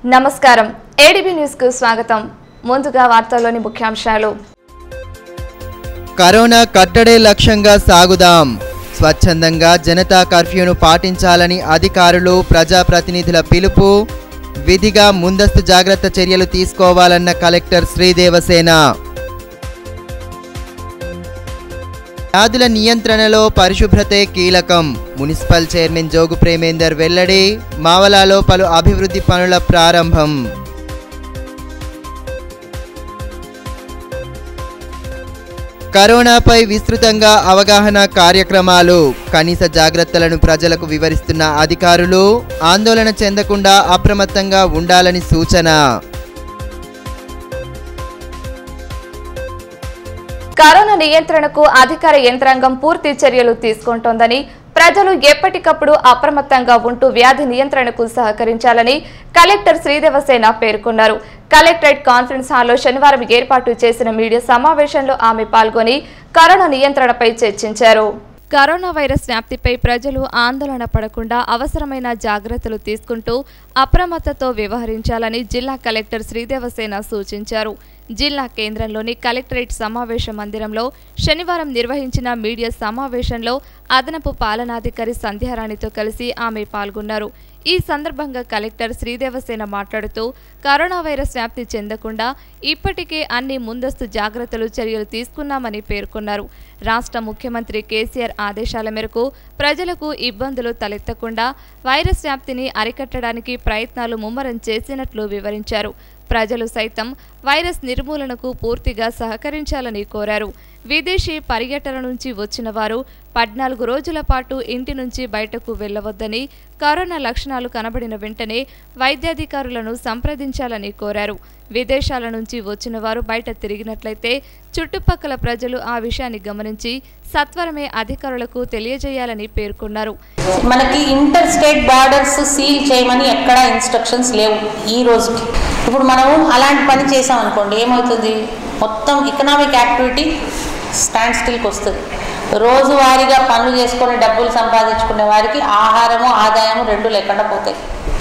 నమస్కారం ADB news కు స్వాగతం ముందుగా వార్తల్లోని ముఖ్యాంశాలు కరోనా కట్టడే లక్ష్యంగా సాగుదాం స్వచ్ఛందంగా జనతా కర్ఫ్యూను పాటించాలని అధికారులు ప్రజాప్రతినిధుల పిలుపు విధిగా ముందస్తు జాగ్రత్త చర్యలు తీసుకోవాలన్న కలెక్టర్ శ్రీదేవసేన వ్యాధుల నియంత్రణలో పరిశుభ్రతే కీలకం మున్సిపల్ చైర్మన్ జోగు ప్రేమేందర్ వెల్లడి మావలాలో పలు అభివృద్ధి పనుల ప్రారంభం కరోనాపై విస్తృతంగా అవగాహన కార్యక్రమాలు కనీస జాగ్రత్తలను ప్రజలకు వివరిస్తున్న అధికారులు ఆందోళన చెందకుండా అప్రమత్తంగా ఉండాలని సూచన కరోనా నియంత్రణకు అధికార యంత్రాంగం పూర్తి చర్యలు తీసుకుంటోందని ప్రజలు ఎప్పటికప్పుడు అప్రమత్తంగా ఉంటూ వ్యాధి నియంత్రణకు సహకరించాలని కలెక్టర్ శ్రీదేవసేన పేర్కొన్నారు కలెక్టరేట్ కాన్ఫరెన్స్ హాల్లో శనివారం ఏర్పాటు చేసిన మీడియా సమావేశంలో ఆమె పాల్గొని కరోనా నియంత్రణపై చర్చించారు కరోనా వైరస్ వ్యాప్తిపై ప్రజలు ఆందోళన పడకుండా అవసరమైన జాగ్రత్తలు తీసుకుంటూ అప్రమత్తతో వ్యవహరించాలని జిల్లా కలెక్టర్ శ్రీదేవసేన సూచించారు జిల్లా కేంద్రంలోని కలెక్టరేట్ సమావేశ మందిరంలో శనివారం నిర్వహించిన మీడియా సమావేశంలో అదనపు పాలనాధికారి సంధ్యారాణితో కలిసి ఆమె పాల్గొన్నారు ఈ సందర్భంగా కలెక్టర్ శ్రీదేవసేన మాట్లాడుతూ కరోనా వైరస్ వ్యాప్తి చెందకుండా ఇప్పటికే అన్ని ముందస్తు జాగ్రత్తలు చర్యలు తీసుకున్నామని పేర్కొన్నారు రాష్ట్ర ముఖ్యమంత్రి కేసీఆర్ ఆదేశాల మేరకు ప్రజలకు ఇబ్బందులు తలెత్తకుండా వైరస్ వ్యాప్తిని అరికట్టడానికి ప్రయత్నాలు ముమ్మరం చేసినట్లు వివరించారు ప్రజలు సైతం వైరస్ నిర్మూలనకు పూర్తిగా సహకరించాలని కోరారు విదేశీ పర్యటన నుంచి వచ్చిన వారు పద్నాలుగు రోజుల పాటు ఇంటి నుంచి బయటకు వెళ్లవద్దని కరోనా లక్షణాలు కనబడిన వెంటనే వైద్యాధికారులను సంప్రదించాలని కోరారు విదేశాల నుంచి వచ్చిన వారు బయట తిరిగినట్లయితే చుట్టుపక్కల ప్రజలు ఆ విషయాన్ని గమనించి సత్వరమే అధికారులకు తెలియజేయాలని పేర్కొన్నారు మనకి ఇంటర్ స్టేట్ బార్డర్స్ సీల్ చేయమని ఎక్కడా ఇన్స్ట్రక్షన్స్ లేవు ఈ రోజుకి ఇప్పుడు మనం అలాంటి పని చేసాం అనుకోండి ఏమవుతుంది మొత్తం ఎకనామిక్ యాక్టివిటీ స్టాండ్ స్టిల్కి వస్తుంది రోజువారీగా పనులు చేసుకొని డబ్బులు సంపాదించుకునే వారికి ఆహారము ఆదాయము రెండు లేకుండా పోతాయి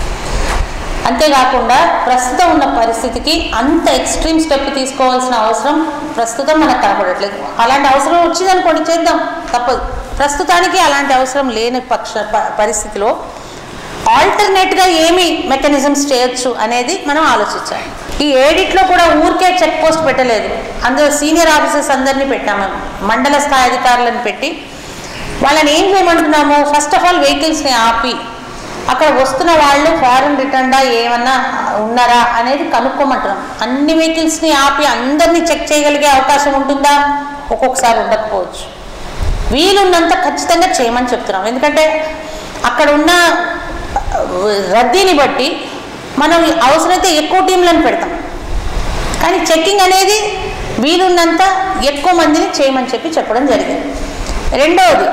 అంతేకాకుండా ప్రస్తుతం ఉన్న పరిస్థితికి అంత ఎక్స్ట్రీమ్ స్టెప్ తీసుకోవాల్సిన అవసరం ప్రస్తుతం మనకు కనపడట్లేదు అలాంటి అవసరం వచ్చిందనుకోండి చేద్దాం తప్పదు ప్రస్తుతానికి అలాంటి అవసరం లేని పక్ష ప- పరిస్థితిలో ఆల్టర్నేట్గా ఏమి మెకానిజమ్స్ చేయొచ్చు అనేది మనం ఆలోచించాలి ఈ ఏడిట్లో కూడా ఊరికే చెక్ పోస్ట్ పెట్టలేదు అందులో సీనియర్ ఆఫీసర్స్ అందరినీ పెట్టాము మేము. మండల స్థాయి అధికారులను పెట్టి వాళ్ళని ఏం చేయమంటున్నాము ఫస్ట్ ఆఫ్ ఆల్ వెహికల్స్ని ఆపి అక్కడ వస్తున్న వాళ్ళు ఫారెన్ రిటర్న్డా ఏమన్నా ఉన్నారా అనేది కనుక్కోమంటున్నాం అన్ని వెహికల్స్ని ఆపి అందరినీ చెక్ చేయగలిగే అవకాశం ఉంటుందా ఒక్కొక్కసారి ఉండకపోవచ్చు వీలున్నంత ఖచ్చితంగా చేయమని చెప్తున్నాం ఎందుకంటే అక్కడ ఉన్న ఆ, రద్దీని బట్టి మనం అవసరమైతే ఎక్కువ టీంలను పెడతాం కానీ చెక్కింగ్ అనేది వీలున్నంత ఎక్కువ మందిని చేయమని చెప్పి చెప్పడం జరిగింది రెండవది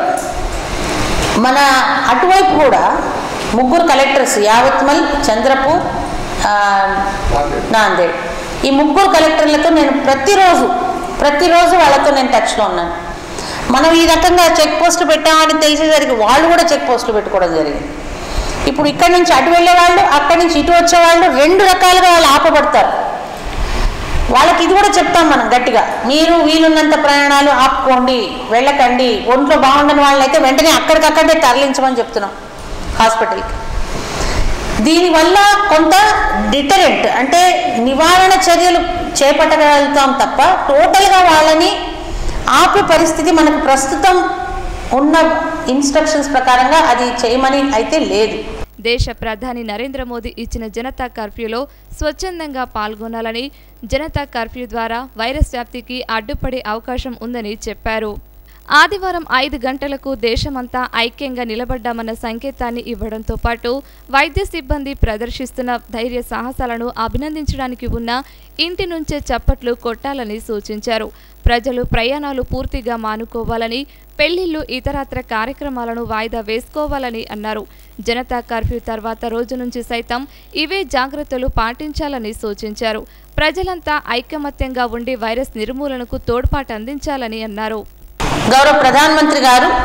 మన అటువైపు కూడా ముగ్గురు కలెక్టర్స్ యావత్మల్ చంద్రపూర్ ఆ, నాందేడ్ ఈ ముగ్గురు కలెక్టర్లతో నేను ప్రతిరోజు ప్రతిరోజు వాళ్ళతో నేను టచ్లో ఉన్నాను మనం ఈ రకంగా చెక్ పోస్ట్ పెట్టామని తెలిసేసరికి వాళ్ళు కూడా చెక్ పోస్టులు పెట్టుకోవడం జరిగింది ఇప్పుడు ఇక్కడి నుంచి అటు వెళ్ళే వాళ్ళు అక్కడి నుంచి ఇటు వచ్చే వాళ్ళు రెండు రకాలుగా వాళ్ళు ఆపబడతారు వాళ్ళకి ఇది కూడా చెప్తాం మనం గట్టిగా మీరు వీలున్నంత ప్రయాణాలు ఆపుకోండి వెళ్ళకండి ఒంట్లో బాగుండని వాళ్ళైతే వెంటనే అక్కడికక్కడే తరలించమని చెప్తున్నాం హాస్పిటల్కి దీనివల్ల కొంత డిటరెంట్ అంటే నివారణ చర్యలు చేపట్టగలుగుతాం తప్ప టోటల్గా వాళ్ళని ఆపే పరిస్థితి మనకు ప్రస్తుతం ఉన్న ఇన్స్ట్రక్షన్స్ ప్రకారంగా అది చేయమని అయితే లేదు దేశ ప్రధాని నరేంద్ర మోదీ ఇచ్చిన జనతా కర్ఫ్యూలో స్వచ్ఛందంగా పాల్గొనాలని జనతా కర్ఫ్యూ ద్వారా వైరస్ వ్యాప్తికి అడ్డుపడే అవకాశం ఉందని చెప్పారు ఆదివారం ఐదు గంటలకు దేశమంతా ఐక్యంగా నిలబడ్డామన్న సంకేతాన్ని ఇవ్వడంతో పాటు వైద్య సిబ్బంది ప్రదర్శిస్తున్న ధైర్య సాహసాలను అభినందించడానికి ఉన్న ఇంటి నుంచే చప్పట్లు కొట్టాలని సూచించారు ప్రజలు ప్రయాణాలు పూర్తిగా మానుకోవాలని పెళ్లిళ్లు ఇతరత్ర కార్యక్రమాలను వాయిదా వేసుకోవాలని అన్నారు జనతా కర్ఫ్యూ తర్వాత రోజు నుంచి సైతం ఇవే జాగ్రత్తలు పాటించాలని సూచించారు ప్రజలంతా ఐకమత్యంగా ఉండి వైరస్ నిర్మూలనకు తోడ్పాటు అందించాలని అన్నారు గౌరవ ప్రధానమంత్రి గారు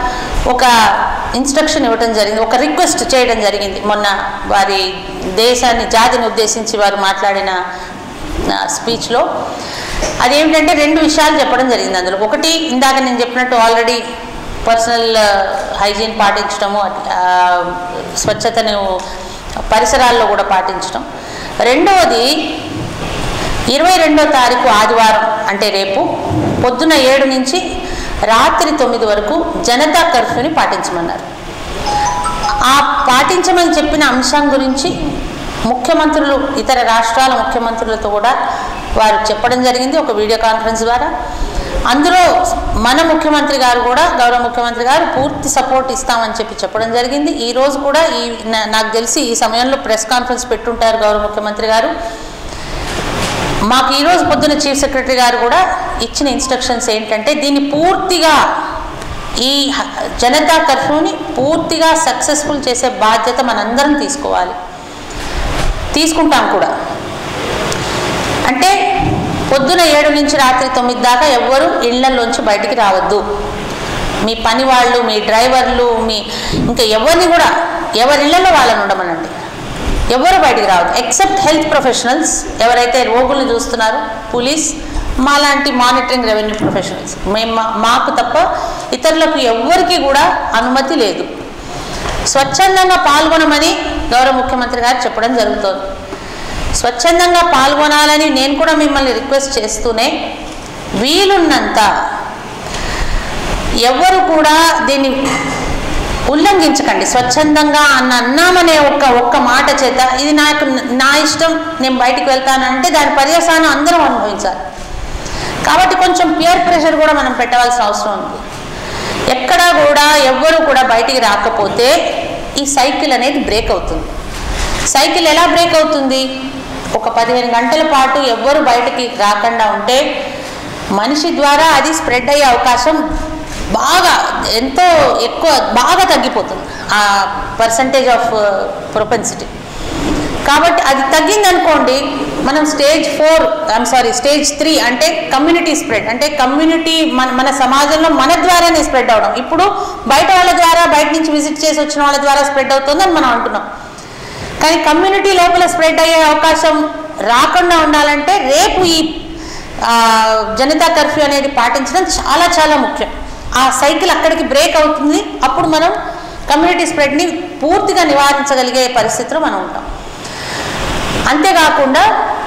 ఒక ఇన్స్ట్రక్షన్ ఇవ్వడం జరిగింది ఒక రిక్వెస్ట్ చేయడం జరిగింది మొన్న వారి దేశాన్ని జాతిని ఉద్దేశించి వారు మాట్లాడిన స్పీచ్లో అదేమిటంటే రెండు విషయాలు చెప్పడం జరిగింది అందులో ఒకటి ఇందాక నేను చెప్పినట్టు ఆల్రెడీ పర్సనల్ హైజీన్ పాటించడము ఆ, స్వచ్ఛతను పరిసరాల్లో కూడా పాటించడం రెండవది ఇరవై రెండో తారీఖు ఆదివారం అంటే రేపు పొద్దున ఏడు నుంచి రాత్రి తొమ్మిది వరకు జనతా కర్ఫ్యూని పాటించమన్నారు ఆ పాటించమని చెప్పిన అంశం గురించి ముఖ్యమంత్రులు ఇతర రాష్ట్రాల ముఖ్యమంత్రులతో కూడా వారు చెప్పడం జరిగింది ఒక వీడియో కాన్ఫరెన్స్ ద్వారా అందులో మన ముఖ్యమంత్రి గారు కూడా గౌరవ ముఖ్యమంత్రి గారు పూర్తి సపోర్ట్ ఇస్తామని చెప్పి చెప్పడం జరిగింది ఈ రోజు కూడా ఈ నా- నాకు తెలిసి ఈ సమయంలో ప్రెస్ కాన్ఫరెన్స్ పెట్టుంటారు గౌరవ ముఖ్యమంత్రి గారు మాకు ఈరోజు పొద్దున చీఫ్ సెక్రటరీ గారు కూడా ఇచ్చిన ఇన్స్ట్రక్షన్స్ ఏంటంటే దీన్ని పూర్తిగా ఈ హ- జనతా కర్ఫ్యూని పూర్తిగా సక్సెస్ఫుల్ చేసే బాధ్యత మనందరం తీసుకోవాలి తీసుకుంటాం కూడా అంటే పొద్దున ఏడు నుంచి రాత్రి తొమ్మిది దాకా ఎవ్వరూ ఇళ్లలోంచి బయటికి రావద్దు మీ పని వాళ్ళు మీ డ్రైవర్లు మీ ఇంకా ఎవరిని కూడా ఎవరి ఇళ్లలో వాళ్ళని ఉండమనండి ఎవరు బయటికి రావద్దు ఎక్సెప్ట్ హెల్త్ ప్రొఫెషనల్స్ ఎవరైతే రోగుల్ని చూస్తున్నారో పోలీస్ మాలాంటి మానిటరింగ్ రెవెన్యూ ప్రొఫెషనల్స్ మేము మా- మాకు తప్ప ఇతరులకు ఎవ్వరికీ కూడా అనుమతి లేదు స్వచ్ఛందంగా పాల్గొనమని గౌరవ ముఖ్యమంత్రి గారు చెప్పడం జరుగుతోంది స్వచ్ఛందంగా పాల్గొనాలని నేను కూడా మిమ్మల్ని రిక్వెస్ట్ చేస్తూనే వీలున్నంత ఎవరు కూడా దీన్ని ఉల్లంఘించకండి స్వచ్ఛందంగా అన్న అన్నామనే ఒక్క ఒక్క మాట చేత ఇది నాకు నా ఇష్టం నేను బయటికి వెళ్తానంటే దాని పర్యవసానం అందరం అనుభవించాలి కాబట్టి కొంచెం పియర్ ప్రెషర్ కూడా మనం పెట్టవలసిన అవసరం ఉంది ఎక్కడా కూడా ఎవ్వరు కూడా బయటికి రాకపోతే ఈ సైకిల్ అనేది బ్రేక్ అవుతుంది సైకిల్ ఎలా బ్రేక్ అవుతుంది ఒక పదిహేను గంటల పాటు ఎవ్వరు బయటికి రాకుండా ఉంటే మనిషి ద్వారా అది స్ప్రెడ్ అయ్యే అవకాశం బాగా ఎంతో ఎక్కువ బాగా తగ్గిపోతుంది ఆ పర్సంటేజ్ ఆఫ్ ప్రొపెన్సిటీ కాబట్టి అది తగ్గిందనుకోండి మనం stage four I'm sorry stage three అంటే కమ్యూనిటీ స్ప్రెడ్ అంటే కమ్యూనిటీ మన మన సమాజంలో మన ద్వారానే స్ప్రెడ్ అవడం ఇప్పుడు బయట వాళ్ళ ద్వారా బయట నుంచి విజిట్ చేసి వచ్చిన వాళ్ళ ద్వారా స్ప్రెడ్ అవుతుందని మనం అంటున్నాం కానీ కమ్యూనిటీ లోపల స్ప్రెడ్ అయ్యే అవకాశం రాకుండా ఉండాలంటే రేపు ఈ ఆ, జనతా కర్ఫ్యూ అనేది పాటించడం చాలా చాలా ముఖ్యం ఆ సైకిల్ అక్కడికి బ్రేక్ అవుతుంది అప్పుడు మనం కమ్యూనిటీ స్ప్రెడ్ని పూర్తిగా నివారించగలిగే పరిస్థితిలో మనం ఉంటాం అంతేకాకుండా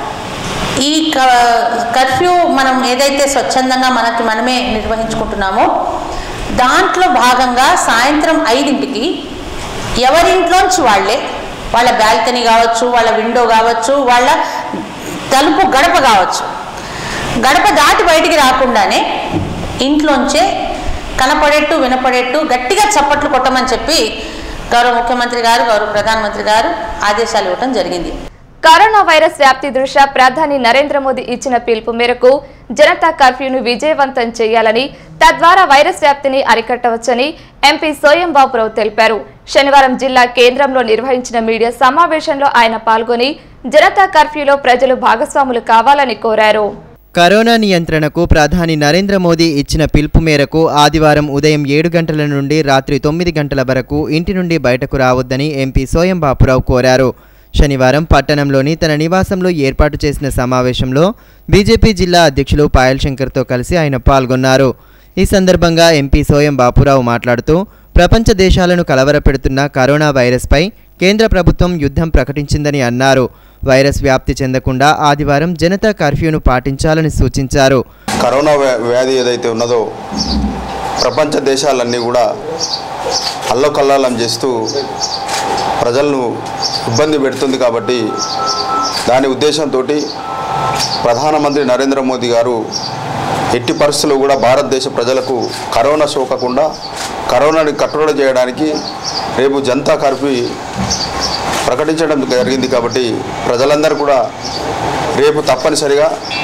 ఈ క- కర్ఫ్యూ మనం ఏదైతే స్వచ్ఛందంగా మనకి మనమే నిర్వహించుకుంటున్నామో దాంట్లో భాగంగా సాయంత్రం ఐదింటికి ఎవరింట్లోంచి వాళ్ళే వాళ్ళ బాల్కనీ కావచ్చు వాళ్ళ విండో కావచ్చు వాళ్ళ తలుపు గడప కావచ్చు గడప దాటి బయటికి రాకుండానే ఇంట్లోంచే కనపడేట్టు వినపడేట్టు గట్టిగా చప్పట్లు కొట్టమని చెప్పి గౌరవ ముఖ్యమంత్రి గారు గౌరవ ప్రధానమంత్రి గారు ఆదేశాలు ఇవ్వడం జరిగింది కరోనా వైరస్ వ్యాప్తి దృష్ట్యా ప్రధాని నరేంద్ర మోదీ ఇచ్చిన పిలుపు మేరకు జనతా కర్ఫ్యూను విజయవంతం చేయాలని తద్వారా వైరస్ వ్యాప్తిని అరికట్టవచ్చని ఎంపీ సోయం బాబురావు తెలిపారు శనివారం జిల్లా కేంద్రంలో నిర్వహించిన మీడియా సమావేశంలో ఆయన పాల్గొని జనతా కర్ఫ్యూలో ప్రజలు భాగస్వాములు కావాలని కోరారు కరోనా నియంత్రణకు ప్రధాని నరేంద్ర మోదీ ఇచ్చిన పిలుపు మేరకు ఆదివారం ఉదయం ఏడు గంటల నుండి రాత్రి తొమ్మిది గంటల వరకు ఇంటి నుండి బయటకు రావద్దని ఎంపీ సోయం బాపురావు కోరారు శనివారం పట్టణంలోని తన నివాసంలో ఏర్పాటు చేసిన సమావేశంలో బీజేపీ జిల్లా అధ్యక్షులు పాయల్ శంకర్తో కలిసి ఆయన పాల్గొన్నారు ఈ సందర్భంగా ఎంపీ సోయం బాపురావు మాట్లాడుతూ ప్రపంచ దేశాలను కలవరపెడుతున్న కరోనా వైరస్పై కేంద్ర ప్రభుత్వం యుద్ధం ప్రకటించిందని అన్నారు వైరస్ వ్యాప్తి చెందకుండా ఆదివారం జనతా కర్ఫ్యూను పాటించాలని సూచించారు కరోనా వ్యా- వ్యాధి ఏదైతే ఉన్నదో ప్రపంచ దేశాలన్నీ కూడా అల్లకల్లాలం చేస్తూ ప్రజలను ఇబ్బంది పెడుతుంది కాబట్టి దాని ఉద్దేశంతో ప్రధానమంత్రి నరేంద్ర మోదీ గారు ఎట్టి పరిస్థితుల్లో కూడా భారతదేశ ప్రజలకు కరోనా సోకకుండా కరోనాని కంట్రోల్ చేయడానికి రేపు జనతా కర్ఫ్యూ ప్రకటించడం జరిగింది కాబట్టి ప్రజలందరూ కూడా రేపు తప్పనిసరిగా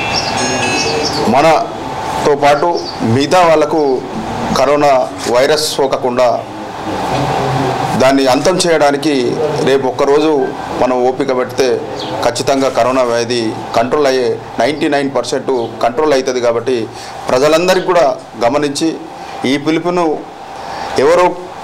మనతో పాటు మిగతా వాళ్ళకు కరోనా వైరస్ సోకకుండా దాన్ని అంతం చేయడానికి రేపు ఒక్కరోజు మనం ఓపిక పెడితే ఖచ్చితంగా కరోనా వ్యాధి కంట్రోల్ అయ్యే నైంటీ నైన్ పర్సెంట్ కంట్రోల్ అవుతుంది కాబట్టి ప్రజలందరికీ కూడా గమనించి ఈ పిలుపును ఎవరో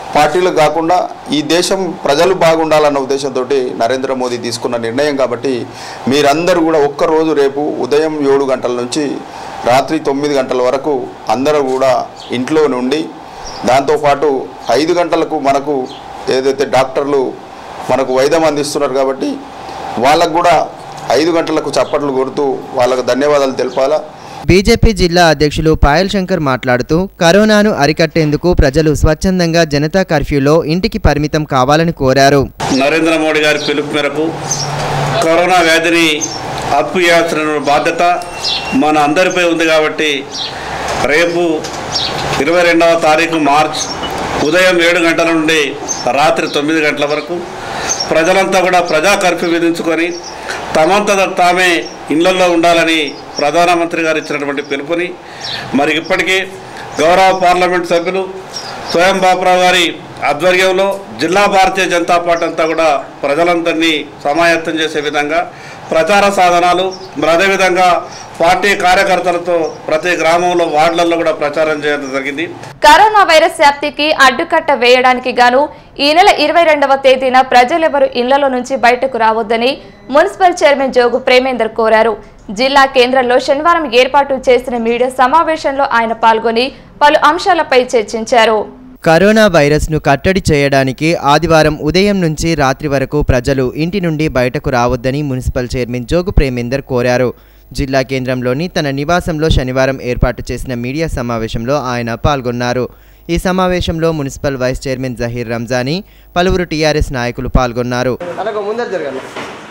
పార్టీలు కాకుండా ఈ దేశం ప్రజలు బాగుండాలన్న ఉద్దేశంతో నరేంద్ర మోదీ తీసుకున్న నిర్ణయం కాబట్టి మీరందరూ కూడా ఒక్కరోజు రేపు ఉదయం ఏడు గంటల నుంచి రాత్రి తొమ్మిది గంటల వరకు అందరూ కూడా ఇంట్లో నుండి దాంతోపాటు ఐదు గంటలకు మనకు ఏదైతే డాక్టర్లు మనకు వైద్యం అందిస్తున్నారు కాబట్టి వాళ్ళకు కూడా ఐదు గంటలకు చప్పట్లు కొడుతూ వాళ్ళకు ధన్యవాదాలు తెలపాలా బీజేపీ జిల్లా అధ్యక్షులు పాయల్ శంకర్ మాట్లాడుతూ కరోనాను అరికట్టేందుకు ప్రజలు స్వచ్ఛందంగా జనతా కర్ఫ్యూలో ఇంటికి పరిమితం కావాలని కోరారు నరేంద్ర మోడీ గారి పిలుపు మేరకు కరోనా వ్యాధిని అప్పియాల్సిన బాధ్యత మన అందరిపై ఉంది కాబట్టి రేపు ఇరవై రెండవ తారీఖు మార్చ్ ఉదయం ఏడు గంటల నుండి రాత్రి తొమ్మిది గంటల వరకు ప్రజలంతా కూడా ప్రజా కర్ఫ్యూ విధించుకొని తమంతట తామే ఇళ్లలో ఉండాలని ప్రధానమంత్రి గారు ఇచ్చినటువంటి పిలుపుని మరి ఇప్పటికీ గౌరవ పార్లమెంట్ సభ్యులు స్వయం బాపురావు గారి ఆధ్వర్యంలో జిల్లా భారతీయ జనతా పార్టీ అంతా కూడా ప్రజలందరినీ సమాయత్తం చేసే విధంగా ప్రచార సాధనాలు మరి అదేవిధంగా పార్టీ కార్యకర్తలతో ప్రతి గ్రామంలో వార్డులలో కూడా ప్రచారం చేయడం జరిగింది కరోనా వైరస్ వ్యాప్తికి అడ్డుకట్ట వేయడానికి గాను ఈ నెల ఇరవై రెండవ తేదీన ప్రజలెవరూ ఇళ్లలో నుంచి బయటకు రావద్దని మున్సిపల్ చైర్మన్ జోగు ప్రేమేందర్ కోరారు జిల్లా కేంద్రంలో శనివారం ఏర్పాటు చేసిన మీడియా సమావేశంలో ఆయన పాల్గొని పలు అంశాలపై చర్చించారు కరోనా వైరస్ను కట్టడి చేయడానికి ఆదివారం ఉదయం నుంచి రాత్రి వరకు ప్రజలు ఇంటి నుండి బయటకు రావద్దని మున్సిపల్ చైర్మన్ జోగు ప్రేమేందర్ కోరారు జిల్లా కేంద్రంలోని తన నివాసంలో శనివారం ఏర్పాటు చేసిన మీడియా సమావేశంలో ఆయన పాల్గొన్నారు ఈ సమావేశంలో municipal vice chairman Zaheer Ramzani పలువురు టీఆర్ఎస్ నాయకులు పాల్గొన్నారు అలాగ ముందర జరగాలి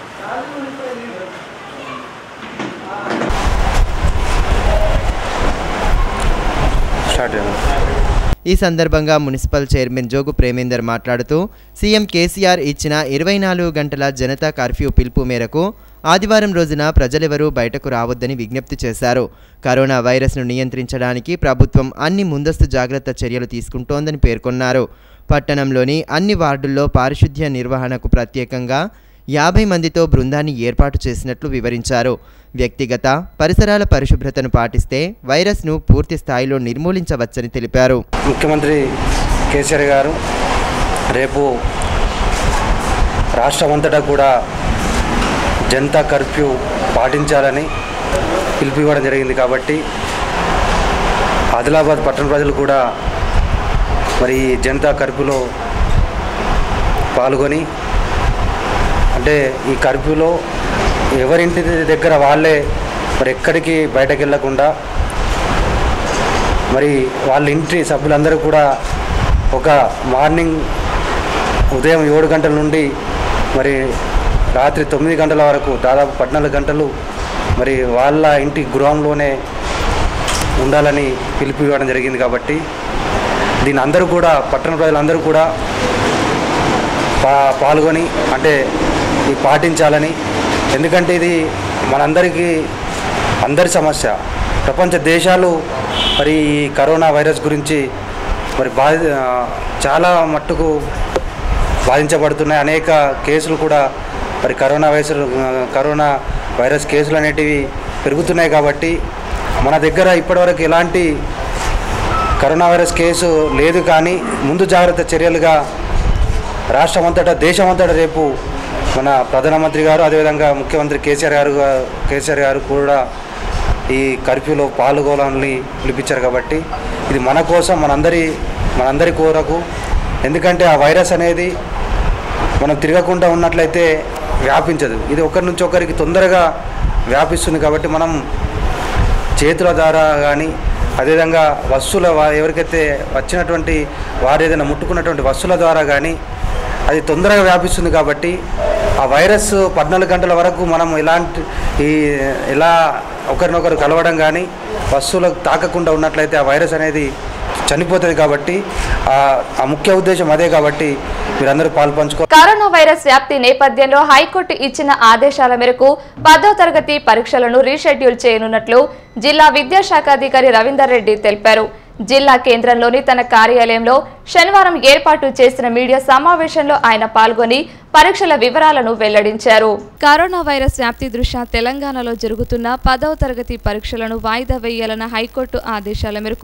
స్టార్ట్ చేయండి ఈ సందర్భంగా మున్సిపల్ చైర్మన్ జోగు ప్రేమేందర్ మాట్లాడుతూ సీఎం కేసీఆర్ ఇచ్చిన ఇరవై నాలుగు గంటల జనతా కర్ఫ్యూ పిలుపు మేరకు ఆదివారం రోజున ప్రజలెవరూ బయటకు రావద్దని విజ్ఞప్తి చేశారు కరోనా వైరస్ను నియంత్రించడానికి ప్రభుత్వం అన్ని ముందస్తు జాగ్రత్త చర్యలు తీసుకుంటోందని పేర్కొన్నారు పట్టణంలోని అన్ని వార్డుల్లో పారిశుద్ధ్య నిర్వహణకు ప్రత్యేకంగా యాభై మందితో బృందాన్ని ఏర్పాటు చేసినట్లు వివరించారు వ్యక్తిగత పరిసరాల పరిశుభ్రతను పాటిస్తే వైరస్ను పూర్తి స్థాయిలో నిర్మూలించవచ్చని తెలిపారు ముఖ్యమంత్రి కేసీఆర్ గారు రేపు రాష్ట్రమంతటా కూడా జనతా కర్ఫ్యూ పాటించాలని పిలుపు ఇవ్వడం జరిగింది కాబట్టి ఆదిలాబాద్ పట్టణ ప్రజలు కూడా మరి ఈ జనతా కర్ఫ్యూలో పాల్గొని అంటే ఈ కర్ఫ్యూలో ఎవరింటి దగ్గర వాళ్ళే మరి ఎక్కడికి బయటకు వెళ్ళకుండా మరి వాళ్ళ ఇంటి సభ్యులందరూ కూడా ఒక మార్నింగ్ ఉదయం ఏడు గంటల నుండి మరి రాత్రి తొమ్మిది గంటల వరకు దాదాపు పద్నాలుగు గంటలు మరి వాళ్ళ ఇంటి గృహంలోనే ఉండాలని పిలుపు ఇవ్వడం జరిగింది కాబట్టి దీని అందరూ కూడా పట్టణ ప్రజలందరూ కూడా పా పాల్గొని అంటే ఇది పాటించాలని ఎందుకంటే ఇది మనందరికీ అందరి సమస్య ప్రపంచ దేశాలు మరి ఈ కరోనా వైరస్ గురించి మరి బాధి ఆ, చాలా మట్టుకు బాధించబడుతున్నాయి అనేక కేసులు కూడా మరి కరోనా వైరస్ కరోనా వైరస్ కేసులు అనేటివి పెరుగుతున్నాయి కాబట్టి మన దగ్గర ఇప్పటివరకు ఎలాంటి కరోనా వైరస్ కేసు లేదు కానీ ముందు జాగ్రత్త చర్యలుగా రాష్ట్రమంతటా దేశమంతటా రేపు మన ప్రధానమంత్రి గారు అదేవిధంగా ముఖ్యమంత్రి కేసీఆర్ గారు కేసీఆర్ గారు కూడా ఈ కర్ఫ్యూలో పాల్గొనాలని పిలిపించారు కాబట్టి ఇది మన కోసం మనందరి మనందరి కోరకు ఎందుకంటే ఆ వైరస్ అనేది మనం తిరగకుండా ఉన్నట్లయితే వ్యాపించదు ఇది ఒకరి నుంచి ఒకరికి తొందరగా వ్యాపిస్తుంది కాబట్టి మనం చేతుల ద్వారా కానీ అదేవిధంగా వస్తువుల వా- ఎవరికైతే వచ్చినటువంటి వారు ఏదైనా ముట్టుకున్నటువంటి వస్తువుల ద్వారా కానీ అది తొందరగా వ్యాపిస్తుంది కాబట్టి ఆ వైరస్ పద్నాలుగు గంటల వరకు మనం ఎలాంటి ఈ ఎలా ఒకరినొకరు కలవడం కానీ వస్తువులకు తాకకుండా ఉన్నట్లయితే ఆ వైరస్ అనేది చనిపోతుంది కాబట్టి ఆ- ఆ ముఖ్య ఉద్దేశం అదే కాబట్టి మీరందరూ పాల్పంచుకో కరోనా వైరస్ వ్యాప్తి నేపథ్యంలో హైకోర్టు ఇచ్చిన ఆదేశాల మేరకు పదో తరగతి పరీక్షలను రీషెడ్యూల్ చేయనున్నట్లు జిల్లా విద్యాశాఖ అధికారి రవీందర్ రెడ్డి తెలిపారు జిల్లా కేంద్రంలోని తన కార్యాలయంలో శనివారం ఏర్పాటు చేసిన మీడియా సమావేశంలో ఆయన పాల్గొని పరీక్షల వివరాలను వెల్లడించారు కరోనా వైరస్ వ్యాప్తి దృష్ట్యా తెలంగాణలో జరుగుతున్న పదవ తరగతి పరీక్షలను వాయిదా వేయాలన్న హైకోర్టు ఆదేశాల మేరకు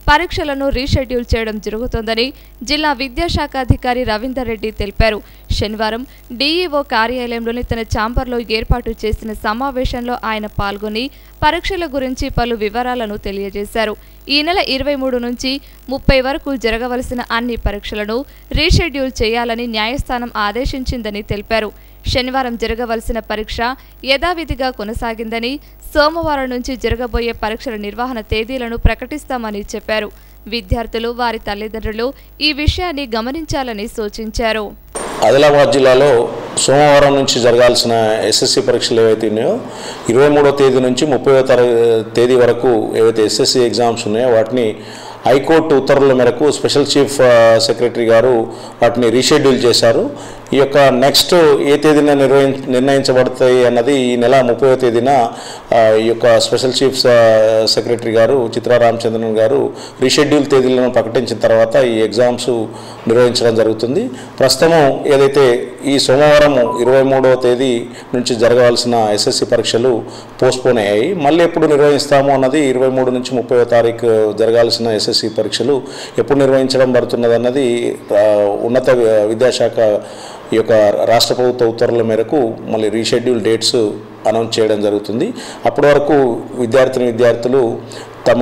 పరీక్షలను రీషెడ్యూల్ చేయడం జరుగుతోందని జిల్లా విద్యాశాఖ అధికారి రవీందర్ రెడ్డి తెలిపారు శనివారం డీఈఓ కార్యాలయంలోని తన ఛాంబర్లో ఏర్పాటు చేసిన సమావేశంలో ఆయన పాల్గొని పరీక్షల గురించి పలు వివరాలను తెలియజేశారు ఈ నెల ఇరవై మూడు నుంచి ముప్పై వరకు జరగవలసిన అన్ని పరీక్షలను రీషెడ్యూల్ చేయాలని న్యాయస్థానం ఆదేశించిందని తెలిపారు శనివారం జరగవలసిన పరీక్ష యథావిధిగా కొనసాగిందని సోమవారం నుంచి జరగబోయే పరీక్షల నిర్వహణ తేదీలను ప్రకటిస్తామని చెప్పారు విద్యార్థులు వారి తల్లిదండ్రులు ఈ విషయాన్ని గమనించాలని సూచించారు ఆదిలాబాద్ జిల్లాలో సోమవారం నుంచి జరగాల్సిన ఎస్ఎస్సి పరీక్షలు ఏవైతే ఉన్నాయో ఇరవై మూడో తేదీ నుంచి ముప్పై తేదీ వరకు ఏవైతే ఎస్ఎస్సి ఎగ్జామ్స్ ఉన్నాయో వాటిని హైకోర్టు ఉత్తర్వుల మేరకు స్పెషల్ చీఫ్ ఆ, సెక్రటరీ గారు వాటిని రీషెడ్యూల్ చేశారు ఈ యొక్క నెక్స్ట్ ఏ తేదీన నిర్వహి నిర్ణయించబడతాయి అన్నది ఈ నెల ముప్పై తేదీన ఆ, ఈ యొక్క స్పెషల్ చీఫ్ ఆ, సెక్రటరీ గారు చిత్రా రామచంద్రన్ గారు రీషెడ్యూల్ తేదీలను ప్రకటించిన తర్వాత ఈ ఎగ్జామ్స్ నిర్వహించడం జరుగుతుంది ప్రస్తుతం ఏదైతే ఈ సోమవారం ఇరవై మూడవ తేదీ నుంచి జరగవలసిన ఎస్ఎస్సి పరీక్షలు పోస్ట్పోన్ అయ్యాయి మళ్ళీ ఎప్పుడు నిర్వహిస్తాము అన్నది ఇరవై మూడు నుంచి ముప్పై తారీఖు జరగాల్సిన ఎస్ఎస్సి పరీక్షలు ఎప్పుడు నిర్వహించడం పడుతున్నది అన్నది ఆ, ఉన్నత వి- విద్యాశాఖ ఈ యొక్క రాష్ట్ర ప్రభుత్వ ఉత్తర్వుల మేరకు మళ్ళీ రీషెడ్యూల్ డేట్స్ అనౌన్స్ చేయడం జరుగుతుంది అప్పటి వరకు విద్యార్థిని విద్యార్థులు తమ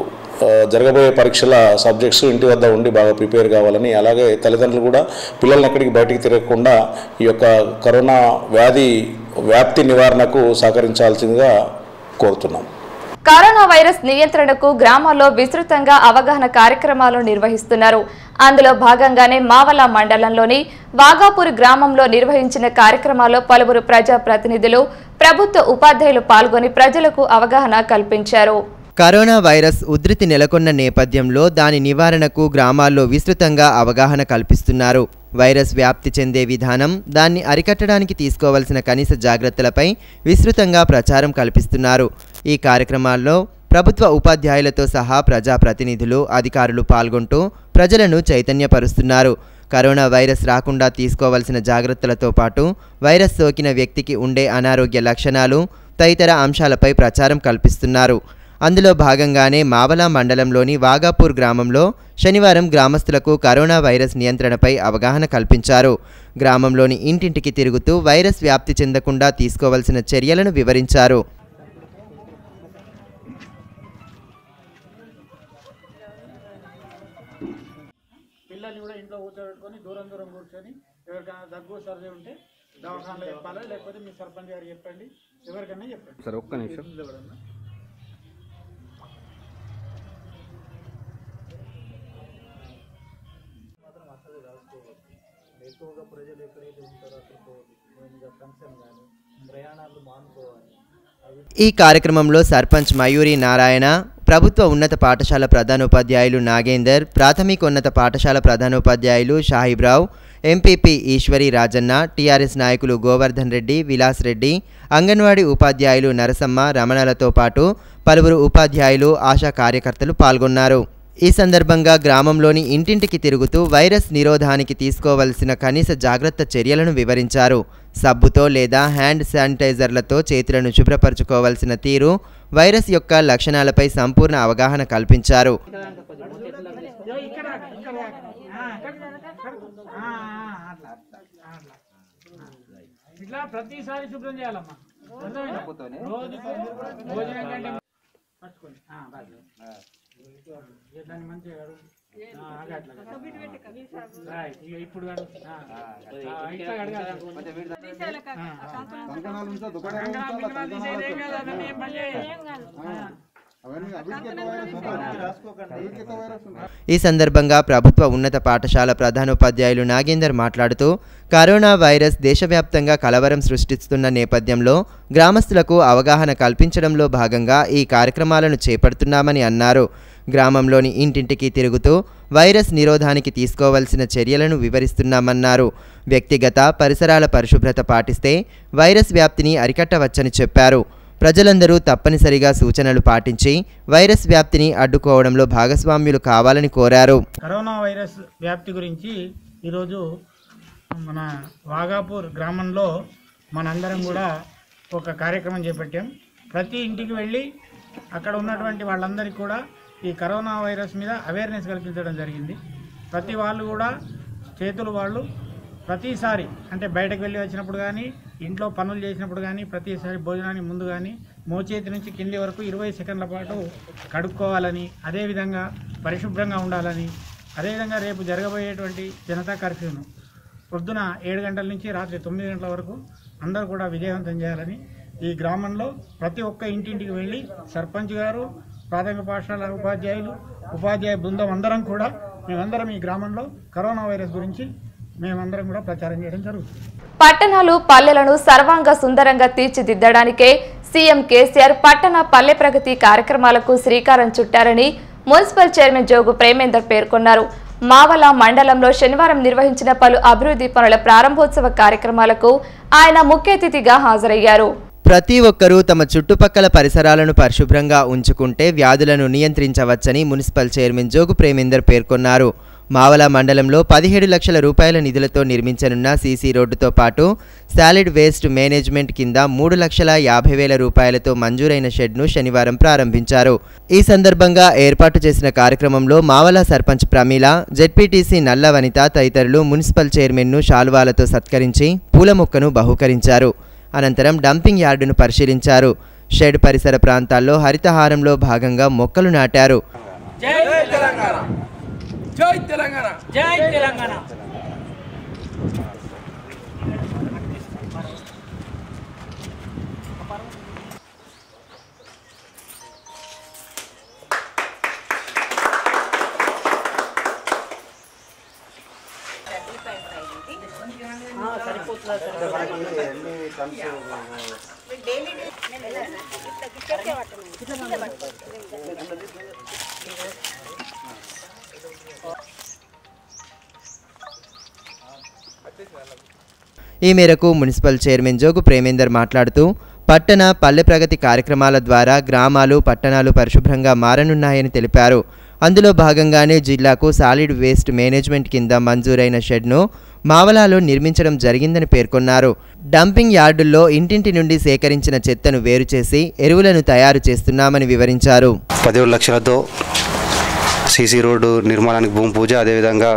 ఆ, జరగబోయే పరీక్షల సబ్జెక్ట్స్ ఇంటి వద్ద ఉండి బాగా ప్రిపేర్ కావాలని అలాగే తల్లిదండ్రులు కూడా పిల్లల్ని ఎక్కడికి బయటికి తిరగకుండా ఈ యొక్క కరోనా వ్యాధి వ్యాప్తి నివారణకు సహకరించాల్సిందిగా కోరుతున్నాం కరోనా వైరస్ నియంత్రణకు గ్రామాల్లో విస్తృతంగా అవగాహన కార్యక్రమాలు నిర్వహిస్తున్నారు అందులో భాగంగానే మావల మండలంలోని వాగాపూర్ గ్రామంలో నిర్వహించిన కార్యక్రమాల్లో పలువురు ప్రజా ప్రతినిధులు ప్రభుత్వ ఉపాధ్యాయులు పాల్గొని ప్రజలకు అవగాహన కల్పించారు కరోనా వైరస్ ఉధృతి నెలకొన్న నేపథ్యంలో దాని నివారణకు గ్రామాల్లో విస్తృతంగా అవగాహన కల్పిస్తున్నారు వైరస్ వ్యాప్తి చెందే విధానం దాన్ని అరికట్టడానికి తీసుకోవలసిన కనీస జాగ్రత్తలపై విస్తృతంగా ప్రచారం కల్పిస్తున్నారు ఈ కార్యక్రమాల్లో ప్రభుత్వ ఉపాధ్యాయులతో సహా ప్రజాప్రతినిధులు అధికారులు పాల్గొంటూ ప్రజలను చైతన్యపరుస్తున్నారు కరోనా వైరస్ రాకుండా తీసుకోవలసిన జాగ్రత్తలతో పాటు వైరస్ సోకిన వ్యక్తికి ఉండే అనారోగ్య లక్షణాలు తదితర అంశాలపై ప్రచారం కల్పిస్తున్నారు అందులో భాగంగానే మావల మండలంలోని వాగాపూర్ గ్రామంలో శనివారం గ్రామస్తులకు కరోనా వైరస్ నియంత్రణపై అవగాహన కల్పించారు గ్రామంలోని ఇంటింటికి తిరుగుతూ వైరస్ వ్యాప్తి చెందకుండా తీసుకోవలసిన చర్యలను వివరించారు పిల్లల్ని కూడా ఇంట్లో కూర్చోబెట్టుకొని దూరం దూరం కూర్చొని ఎవరికైనా దగ్గు సర్ది ఉంటే దవాఖానలో చెప్పాలి లేకపోతే మీ సర్పంచ్ గారు చెప్పండి ఎవరికైనా చెప్పండి సార్ ఒక్క నిమిషం ఎవరన్నా ఎక్కువగా ప్రజలు ఎక్కడైతే ఉంటారో అక్కడికి మెయిన్గా ఫంక్షన్ కానీ ప్రయాణాలు మానుకోవాలి ఈ కార్యక్రమంలో సర్పంచ్ మయూరి నారాయణ ప్రభుత్వ ఉన్నత పాఠశాల ప్రధానోపాధ్యాయులు నాగేందర్ ప్రాథమికోన్నత పాఠశాల ప్రధానోపాధ్యాయులు షాహిబ్రావ్ ఎంపీపీ ఈశ్వరి రాజన్న టీఆర్ఎస్ నాయకులు గోవర్ధన్ రెడ్డి విలాస్ రెడ్డి అంగన్వాడీ ఉపాధ్యాయులు నరసమ్మ రమణలతో పాటు పలువురు ఉపాధ్యాయులు ఆశా కార్యకర్తలు పాల్గొన్నారు ఈ సందర్భంగా గ్రామంలోని ఇంటింటికి తిరుగుతూ వైరస్ నిరోధానికి తీసుకోవలసిన కనీస జాగ్రత్త చర్యలను వివరించారు సబ్బుతో లేదా హ్యాండ్ శానిటైజర్లతో చేతులను శుభ్రపరచుకోవాల్సిన తీరు వైరస్ యొక్క లక్షణాలపై సంపూర్ణ అవగాహన కల్పించారు ఇక్కడ ఇక్కడ ఆ, ఆ, ఆ, అట్లా అట్లా అట్లా ఇట్లా ప్రతిసారి శుభ్రం చేయాలమ్మా అర్థమైందా? రోజుకు భోజనం కంటే పట్టుకోండి ఆ, బాగా. ఇట్లాంటి మంచిగా కడుగు. ఆ, అగా అట్లా కడుగు. రైట్. ఇక ఇప్పుడు కడుగు. ఆ, ఆ, ఇట్లా కడగాలి. ఆ, ఆ. కంకణాలు, పింకణాలు తీసేది ఏం కాదు, అవన్నీ ఏం పని చేయవు. ఆ. ఈ సందర్భంగా ప్రభుత్వ ఉన్నత పాఠశాల ప్రధానోపాధ్యాయులు నాగేందర్ మాట్లాడుతూ కరోనా వైరస్ దేశవ్యాప్తంగా కలవరం సృష్టిస్తున్న నేపథ్యంలో గ్రామస్తులకు అవగాహన కల్పించడంలో భాగంగా ఈ కార్యక్రమాలను చేపడుతున్నామని అన్నారు గ్రామంలోని ఇంటింటికి తిరుగుతూ వైరస్ నిరోధానికి తీసుకోవలసిన చర్యలను వివరిస్తున్నామన్నారు వ్యక్తిగత పరిసరాల పరిశుభ్రత పాటిస్తే వైరస్ వ్యాప్తిని అరికట్టవచ్చని చెప్పారు ప్రజలందరూ తప్పనిసరిగా సూచనలు పాటించి వైరస్ వ్యాప్తిని అడ్డుకోవడంలో భాగస్వామ్యులు కావాలని కోరారు కరోనా వైరస్ వ్యాప్తి గురించి ఈరోజు మన వాగాపూర్ గ్రామంలో మనందరం కూడా ఒక కార్యక్రమం చేపట్టాం ప్రతి ఇంటికి వెళ్ళి అక్కడ ఉన్నటువంటి వాళ్ళందరికీ కూడా ఈ కరోనా వైరస్ మీద అవేర్నెస్ కల్పించడం జరిగింది ప్రతి వాళ్ళు కూడా చేతులు వాళ్ళు ప్రతిసారి అంటే బయటకు వెళ్ళి వచ్చినప్పుడు కానీ ఇంట్లో పనులు చేసినప్పుడు కానీ ప్రతిసారి భోజనానికి ముందు కానీ మోచేతి నుంచి కింది వరకు ఇరవై సెకండ్ల పాటు కడుక్కోవాలని అదేవిధంగా పరిశుభ్రంగా ఉండాలని అదేవిధంగా రేపు జరగబోయేటువంటి జనతా కర్ఫ్యూను పొద్దున ఏడు గంటల నుంచి రాత్రి తొమ్మిది గంటల వరకు అందరూ కూడా విజయవంతం చేయాలని ఈ గ్రామంలో ప్రతి ఒక్క ఇంటింటికి వెళ్ళి సర్పంచ్ గారు ప్రాథమిక పాఠశాల ఉపాధ్యాయులు ఉపాధ్యాయ బృందం అందరం కూడా మేమందరం ఈ గ్రామంలో కరోనా వైరస్ గురించి మేమందరం కూడా ప్రచారం చేయడం జరుగుతుంది పట్టణాలు పల్లెలను సర్వాంగ సుందరంగా తీర్చిదిద్దడానికే సీఎం కేసీఆర్ పట్టణ పల్లె ప్రగతి కార్యక్రమాలకు శ్రీకారం చుట్టారని మున్సిపల్ చైర్మన్ జోగు ప్రేమేందర్ పేర్కొన్నారు మావల మండలంలో శనివారం నిర్వహించిన పలు అభివృద్ధి పనుల ప్రారంభోత్సవ కార్యక్రమాలకు ఆయన ముఖ్య అతిథిగా హాజరయ్యారు ప్రతి ఒక్కరూ తమ చుట్టుపక్కల పరిసరాలను పరిశుభ్రంగా ఉంచుకుంటే వ్యాధులను నియంత్రించవచ్చని మున్సిపల్ చైర్మన్ జోగు ప్రేమేందర్ పేర్కొన్నారు మావల మండలంలో పదిహేడు లక్షల రూపాయల నిధులతో నిర్మించనున్న సీసీ రోడ్డుతో పాటు సాలిడ్ వేస్ట్ మేనేజ్మెంట్ కింద మూడు లక్షల యాభై వేల రూపాయలతో మంజూరైన షెడ్ను శనివారం ప్రారంభించారు ఈ సందర్భంగా ఏర్పాటు చేసిన కార్యక్రమంలో మావల సర్పంచ్ ప్రమీల జెడ్పీటీసీ నల్ల వనిత తదితరులు మున్సిపల్ చైర్మన్ను శాలువాలతో సత్కరించి పూల మొక్కను బహూకరించారు అనంతరం డంపింగ్ యార్డును పరిశీలించారు షెడ్ పరిసర ప్రాంతాల్లో హరితహారంలో భాగంగా మొక్కలు నాటారు జై తెలంగాణ జై తెలంగాణ ఈ మేరకు మున్సిపల్ చైర్మన్ జోగు ప్రేమేందర్ మాట్లాడుతూ పట్టణ పల్లె ప్రగతి కార్యక్రమాల ద్వారా గ్రామాలు పట్టణాలు పరిశుభ్రంగా మారనున్నాయని తెలిపారు అందులో భాగంగానే జిల్లాకు సాలిడ్ వేస్ట్ మేనేజ్మెంట్ కింద మంజూరైన షెడ్ను మావలాలో నిర్మించడం జరిగిందని పేర్కొన్నారు డంపింగ్ యార్డుల్లో ఇంటింటి నుండి సేకరించిన చెత్తను వేరు చేసి ఎరువులను తయారు చేస్తున్నామని వివరించారు పదిహేడు లక్షలతో సీసీ రోడ్డు నిర్మాణానికి భూమి పూజ అదేవిధంగా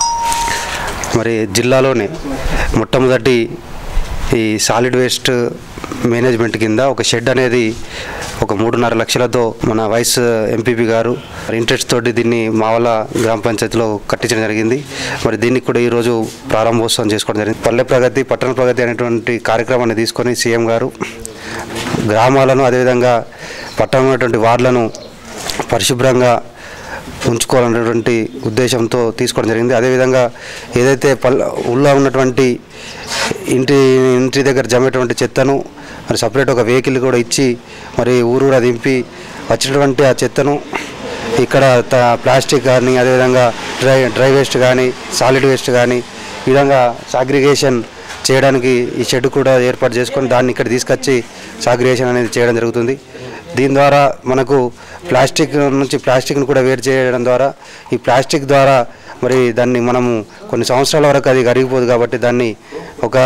మరి జిల్లాలోనే మొట్టమొదటి ఈ సాలిడ్ వేస్ట్ మేనేజ్మెంట్ కింద ఒక షెడ్ అనేది ఒక మూడున్నర లక్షలతో మన వైస్ ఎంపీపీ గారు ఇంట్రెస్ట్ తోటి దీన్ని మావల గ్రామ పంచాయతీలో కట్టించడం జరిగింది మరి దీనికి కూడా ఈరోజు ప్రారంభోత్సవం చేసుకోవడం జరిగింది పల్లె ప్రగతి పట్టణ ప్రగతి అనేటువంటి కార్యక్రమాన్ని తీసుకొని సీఎం గారు గ్రామాలను అదేవిధంగా పట్టణంలో ఉన్నటువంటి వార్డులను పరిశుభ్రంగా ఉంచుకోవాలనేటువంటి ఉద్దేశంతో తీసుకోవడం జరిగింది అదేవిధంగా ఏదైతే పల్ ఊళ్ళో ఉన్నటువంటి ఇంటి ఇంటి దగ్గర జమేటువంటి చెత్తను మరి సపరేట్ ఒక వెహికల్ కూడా ఇచ్చి మరి ఊరూరా దింపి వచ్చినటువంటి ఆ చెత్తను ఇక్కడ త- ప్లాస్టిక్ కానీ అదేవిధంగా డ్రై డ్రై వేస్ట్ కానీ సాలిడ్ వేస్ట్ కానీ ఈ విధంగా సాగ్రిగేషన్ చేయడానికి ఈ షెడ్ కూడా ఏర్పాటు చేసుకొని దాన్ని ఇక్కడ తీసుకొచ్చి సాగ్రిగేషన్ అనేది చేయడం జరుగుతుంది దీని ద్వారా మనకు ప్లాస్టిక్ నుంచి ప్లాస్టిక్ను కూడా వేరు చేయడం ద్వారా ఈ ప్లాస్టిక్ ద్వారా మరి దాన్ని మనము కొన్ని సంవత్సరాల వరకు అది కరిగిపోదు కాబట్టి దాన్ని ఒక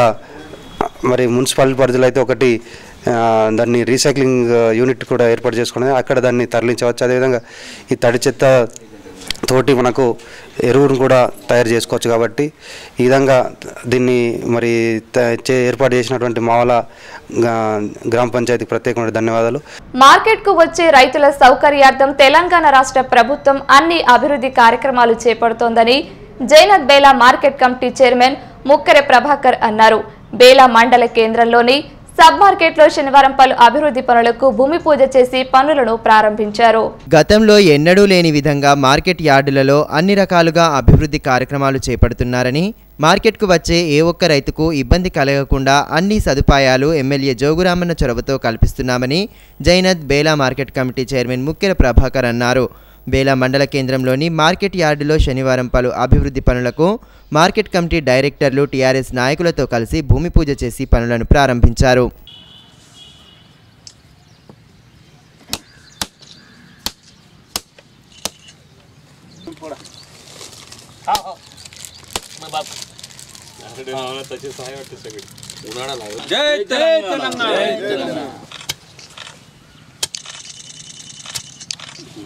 మరి మున్సిపల్ పరిధిలో అయితే ఒకటి ఆ, దాన్ని రీసైక్లింగ్ యూనిట్ కూడా ఏర్పాటు చేసుకున్నది అక్కడ దాన్ని తరలించవచ్చు అదేవిధంగా ఈ తడి చెత్త తోటి మనకు ఎరువును కూడా తయారు చేసుకోవచ్చు కాబట్టి ఈ విధంగా దీన్ని మరి త- చే- ఏర్పాటు చేసినటువంటి మావల గా- గ్రామ పంచాయతీకి ప్రత్యేకమైన ధన్యవాదాలు మార్కెట్ కు వచ్చే రైతుల సౌకర్యార్థం తెలంగాణ రాష్ట్ర ప్రభుత్వం అన్ని అభివృద్ధి కార్యక్రమాలు చేపడుతోందని Jainath Bela market committee chairman Mukkera Prabhakar అన్నారు బేలా మండల కేంద్రంలోని సబ్ మార్కెట్లో శనివారం పలు అభివృద్ధి పనులకు భూమి పూజ చేసి పనులను ప్రారంభించారు గతంలో ఎన్నడూ లేని విధంగా మార్కెట్ యార్డులలో అన్ని రకాలుగా అభివృద్ధి కార్యక్రమాలు చేపడుతున్నారని మార్కెట్కు వచ్చే ఏ ఒక్క రైతుకు ఇబ్బంది కలగకుండా అన్ని సదుపాయాలు ఎమ్మెల్యే జోగురామన్న చొరవతో కల్పిస్తున్నామని Jainath Bela market committee chairman Mukkera Prabhakar అన్నారు బేలా మండల కేంద్రంలోని మార్కెట్ యార్డులో శనివారం పలు అభివృద్ధి పనులకు మార్కెట్ కమిటీ డైరెక్టర్లు టీఆర్ఎస్ నాయకులతో కలిసి భూమి పూజ చేసి పనులను ప్రారంభించారు జై తెలంగాణ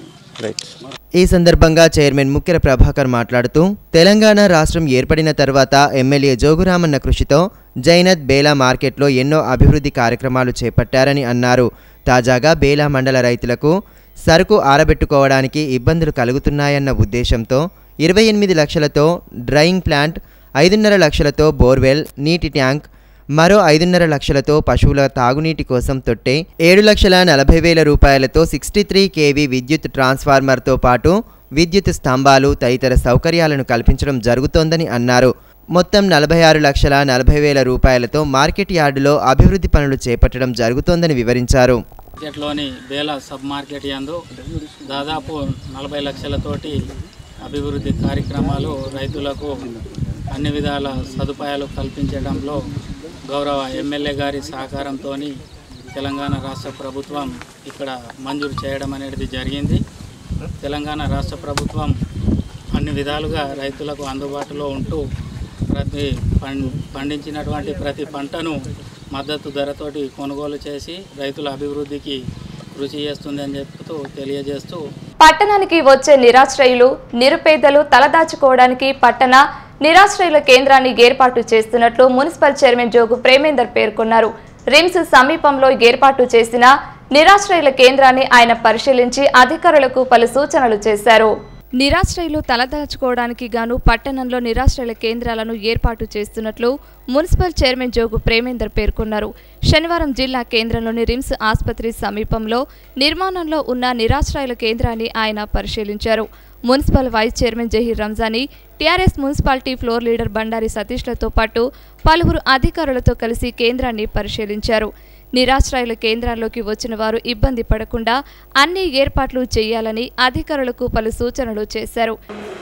ఈ సందర్భంగా చైర్మన్ ముక్కెర ప్రభాకర్ మాట్లాడుతూ తెలంగాణ రాష్ట్రం ఏర్పడిన తర్వాత ఎమ్మెల్యే జోగురామన్న కృషితో జైనత్ బేలా మార్కెట్లో ఎన్నో అభివృద్ధి కార్యక్రమాలు చేపట్టారని అన్నారు తాజాగా బేలా మండల రైతులకు సరుకు ఆరబెట్టుకోవడానికి ఇబ్బందులు కలుగుతున్నాయన్న ఉద్దేశంతో ఇరవై ఎనిమిది లక్షలతో డ్రైయింగ్ ప్లాంట్ ఐదున్నర లక్షలతో బోర్వెల్ నీటి ట్యాంక్ మరో ఐదున్నర లక్షలతో పశువుల తాగునీటి కోసం తొట్టే ఏడు లక్షల నలభై వేల రూపాయలతో సిక్స్టీ త్రీ కేవీ విద్యుత్ ట్రాన్స్ఫార్మర్తో పాటు విద్యుత్ స్తంభాలు తదితర సౌకర్యాలను కల్పించడం జరుగుతోందని అన్నారు మొత్తం నలభై ఆరు లక్షల నలభై వేల రూపాయలతో మార్కెట్ యార్డులో అభివృద్ధి పనులు చేపట్టడం జరుగుతోందని వివరించారు మార్కెట్లోని బేల సబ్ మార్కెట్ యందు దాదాపు నలభై లక్షలతోటి అభివృద్ధి కార్యక్రమాలు రైతులకు అన్ని విధాల సదుపాయాలు కల్పించడంలో గౌరవ ఎమ్మెల్యే గారి సహకారంతో తెలంగాణ రాష్ట్ర ప్రభుత్వం ఇక్కడ మంజూరు చేయడం అనేది జరిగింది తెలంగాణ రాష్ట్ర ప్రభుత్వం అన్ని విధాలుగా రైతులకు అందుబాటులో ఉంటూ ప్రతి పం పండించినటువంటి ప్రతి పంటను మద్దతు ధరతోటి కొనుగోలు చేసి రైతుల అభివృద్ధికి కృషి చేస్తుందని చెప్తూ తెలియజేస్తూ పట్టణానికి వచ్చే నిరాశ్రయులు నిరుపేదలు తలదాచుకోవడానికి పట్టణ నిరాశ్రయుల కేంద్రాన్ని ఏర్పాటు చేస్తున్నట్లు మున్సిపల్ చైర్మన్ జోగు ప్రేమేందర్ పేర్కొన్నారు రిమ్స్ సమీపంలో ఏర్పాటు చేసిన నిరాశ్రయుల కేంద్రాన్ని ఆయన పరిశీలించి అధికారులకు పలు సూచనలు చేశారు నిరాశ్రయులు తలదాచుకోవడానికి గాను పట్టణంలో నిరాశ్రయుల కేంద్రాలను ఏర్పాటు చేస్తున్నట్లు మున్సిపల్ చైర్మన్ జోగు ప్రేమేందర్ పేర్కొన్నారు శనివారం జిల్లా కేంద్రంలోని రిమ్స్ ఆసుపత్రి సమీపంలో నిర్మాణంలో ఉన్న నిరాశ్రయుల కేంద్రాన్ని ఆయన పరిశీలించారు municipal vice chairman Zaheer Ramzani TRS municipality floor leader Bandari సతీష్లతో పాటు పలువురు అధికారులతో కలిసి కేంద్రాన్ని పరిశీలించారు నిరాశ్రయుల కేంద్రాల్లోకి వచ్చిన వారు ఇబ్బంది పడకుండా అన్ని ఏర్పాట్లు చేయాలని అధికారులకు పలు సూచనలు చేశారు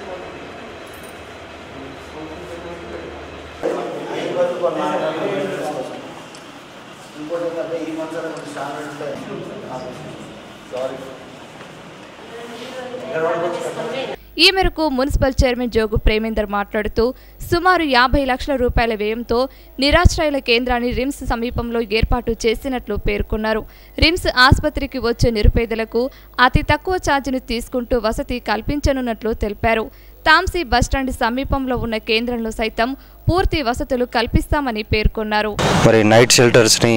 ఈ మేరకు మున్సిపల్ చైర్మన్ జోగు ప్రేమేందర్ మాట్లాడుతూ సుమారు యాభై లక్షల రూపాయల వ్యయంతో నిరాశ్రయుల కేంద్రాన్ని రిమ్స్ సమీపంలో ఏర్పాటు చేసినట్లు పేర్కొన్నారు రిమ్స్ ఆసుపత్రికి వచ్చే నిరుపేదలకు అతి తక్కువ ఛార్జీని తీసుకుంటూ వసతి కల్పించనున్నట్లు తెలిపారు తాంసీ బస్టాండ్ సమీపంలో ఉన్న కేంద్రంలో సైతం పూర్తి వసతులు కల్పిస్తామని పేర్కొన్నారు మరి నైట్ షెల్టర్స్ని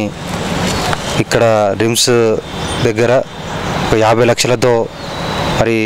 ఇక్కడ రిమ్స్ దగ్గర ఒక యాభై లక్షలతో మరి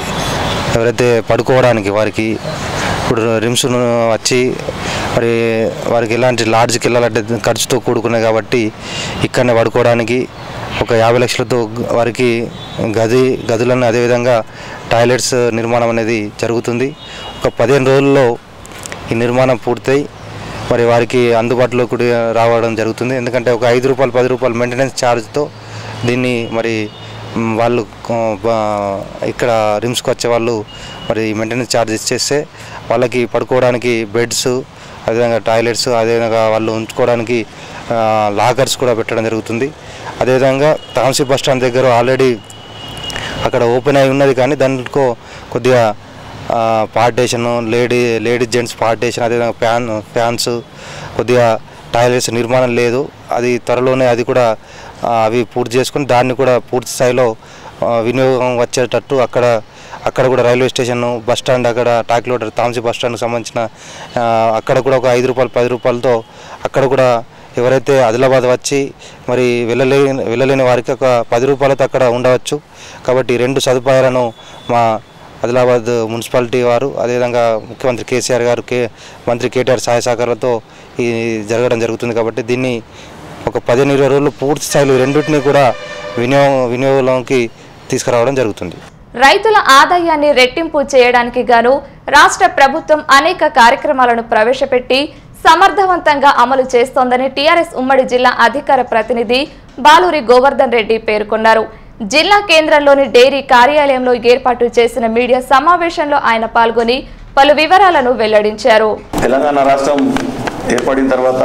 ఎవరైతే పడుకోవడానికి వారికి ఇప్పుడు రిమ్స్ వచ్చి మరి వారికి ఎలాంటి లాడ్జ్కి వెళ్ళాలంటే ఖర్చుతో కూడుకున్నాయి కాబట్టి ఇక్కడనే పడుకోవడానికి ఒక యాభై లక్షలతో వారికి గది గదులను అదేవిధంగా టాయిలెట్స్ నిర్మాణం అనేది జరుగుతుంది ఒక పదిహేను రోజుల్లో ఈ నిర్మాణం పూర్తయి మరి వారికి అందుబాటులో కూడా రావడం జరుగుతుంది ఎందుకంటే ఒక ఐదు రూపాయలు పది రూపాయలు మెయింటెనెన్స్ ఛార్జ్తో దీన్ని మరి మ్, వాళ్ళు ఆ, బా- ఇక్కడ రిమ్స్కి వచ్చే వాళ్ళు మరి మెయింటెనెన్స్ ఛార్జ్ ఇచ్చేస్తే వాళ్ళకి పడుకోవడానికి బెడ్స్ అదేవిధంగా టాయిలెట్స్ అదేవిధంగా వాళ్ళు ఉంచుకోవడానికి ఆ, లాకర్స్ కూడా పెట్టడం జరుగుతుంది అదేవిధంగా తాంసీ బస్ స్టాండ్ దగ్గర ఆల్రెడీ అక్కడ ఓపెన్ అయి ఉన్నది కానీ దాంట్లో కొద్దిగా partition lady ladies gents partition అదేవిధంగా ఫ్యాన్ ఫ్యాన్స్ కొద్దిగా టాయిలెట్స్ నిర్మాణం లేదు అది త్వరలోనే అది కూడా ఆ, అవి పూర్తి చేసుకుని దాన్ని కూడా పూర్తి స్థాయిలో ఆ, వినియోగం వచ్చేటట్టు అక్కడ అక్కడ కూడా రైల్వే స్టేషన్ బస్ స్టాండ్ అక్కడ టాకిలోటర్ తాంసీ బస్ స్టాండ్కి సంబంధించిన ఆ, అక్కడ కూడా ఒక ఐదు రూపాయలు పది రూపాయలతో అక్కడ కూడా ఎవరైతే ఆదిలాబాద్ వచ్చి మరి వెళ్ళలేని వెళ్ళలేని వారికి ఒక పది రూపాయలతో అక్కడ ఉండవచ్చు కాబట్టి ఈ రెండు సదుపాయాలను మా ఆదిలాబాద్ మున్సిపాలిటీ వారు అదేవిధంగా ముఖ్యమంత్రి కేసీఆర్ గారు కే మంత్రి కేటీఆర్ సహాయ సహకారాలతో ఈ జరగడం జరుగుతుంది కాబట్టి దీన్ని ఒక పదిహేను ఇరవై రోజులు పూర్తి స్థాయిలో ఈ రెండింటిని కూడా వినియోగం వినియోగంలోకి తీసుకురావడం జరుగుతుంది రైతుల ఆదాయాన్ని రెట్టింపు చేయడానికి గాను రాష్ట్ర ప్రభుత్వం అనేక కార్యక్రమాలను ప్రవేశపెట్టి సమర్థవంతంగా అమలు చేస్తోందని టీఆర్ఎస్ ఉమ్మడి జిల్లా అధికార ప్రతినిధి బాలూరి గోవర్ధన్ రెడ్డి పేర్కొన్నారు జిల్లా కేంద్రంలోని డైరీ కార్యాలయంలో ఏర్పాటు చేసిన మీడియా సమావేశంలో ఆయన పాల్గొని పలు వివరాలను వెల్లడించారు తెలంగాణ రాష్ట్రం ఏర్పడిన తర్వాత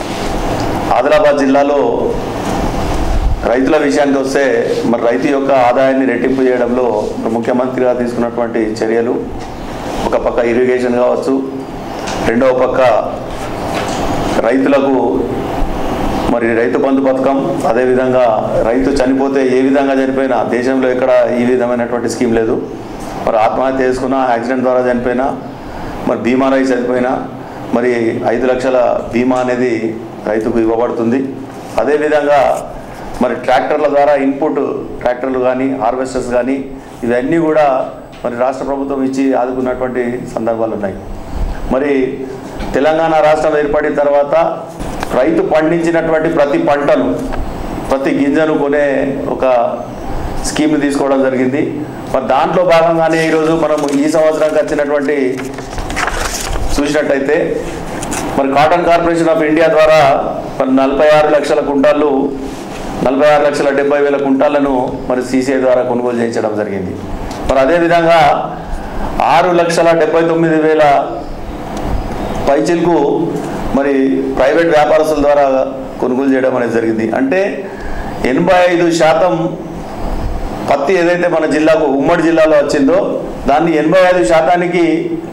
ఆదిలాబాద్ జిల్లాలో రైతుల విషయానికి వస్తే మరి రైతు యొక్క ఆదాయాన్ని రెట్టింపు చేయడంలో మరి ముఖ్యమంత్రిగా తీసుకున్నటువంటి చర్యలు ఒక పక్క ఇరిగేషన్ కావచ్చు రెండవ పక్క రైతులకు మరి రైతు బంధు పథకం అదేవిధంగా రైతు చనిపోతే ఏ విధంగా చనిపోయినా దేశంలో ఎక్కడ ఈ విధమైనటువంటి స్కీమ్ లేదు మరి ఆత్మహత్య చేసుకున్నా యాక్సిడెంట్ ద్వారా చనిపోయినా మరి బీమా రై చనిపోయినా మరి ఐదు లక్షల బీమా అనేది రైతుకు ఇవ్వబడుతుంది అదేవిధంగా మరి ట్రాక్టర్ల ద్వారా ఇన్పుట్ ట్రాక్టర్లు కానీ హార్వెస్టర్స్ కానీ ఇవన్నీ కూడా మరి రాష్ట్ర ప్రభుత్వం ఇచ్చి ఆదుకున్నటువంటి సందర్భాలు ఉన్నాయి మరి తెలంగాణ రాష్ట్రం ఏర్పడిన తర్వాత రైతు పండించినటువంటి ప్రతి పంటను ప్రతి గింజను కొనే ఒక స్కీమ్ని తీసుకోవడం జరిగింది మరి దాంట్లో భాగంగానే ఈరోజు మనం ఈ సంవత్సరానికి వచ్చినటువంటి చూసినట్టయితే మరి కాటన్ కార్పొరేషన్ ఆఫ్ ఇండియా ద్వారా మరి నలభై ఆరు లక్షల కుంటాళ్ళు నలభై ఆరు లక్షల డెబ్బై వేల కుంటాలను మరి సీసీఐ ద్వారా కొనుగోలు చేయించడం జరిగింది మరి అదేవిధంగా ఆరు లక్షల డెబ్బై తొమ్మిది వేల పైచిల్కు మరి ప్రైవేట్ వ్యాపారస్తుల ద్వారా కొనుగోలు చేయడం అనేది జరిగింది అంటే ఎనభై ఐదు శాతం పత్తి ఏదైతే మన జిల్లాకు ఉమ్మడి జిల్లాలో వచ్చిందో దాన్ని ఎనభై ఐదు శాతానికి